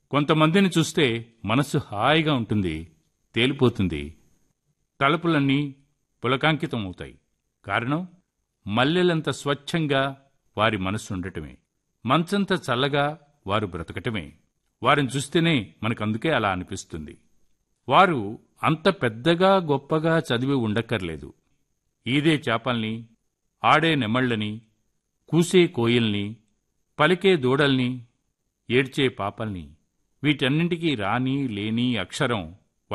కొంతమందిని చూస్తే మనస్సు హాయిగా ఉంటుంది తేలిపోతుంది తలుపులన్నీ పులకాంకితమవుతాయి కారణం మల్లెలంత స్వచ్ఛంగా వారి మనస్సు ఉండటమే మంచంత చల్లగా వారు బ్రతకటమే వారిని చూస్తేనే మనకందుకే అలా అనిపిస్తుంది వారు అంత పెద్దగా గొప్పగా చదివి ఉండక్కర్లేదు ఈదే చేపల్ని ఆడే నెమళ్ళని కూసే కోయిల్ని పలికే దూడల్ని ఏడ్చే పాపల్ని వీటన్నింటికీ రాని లేని అక్షరం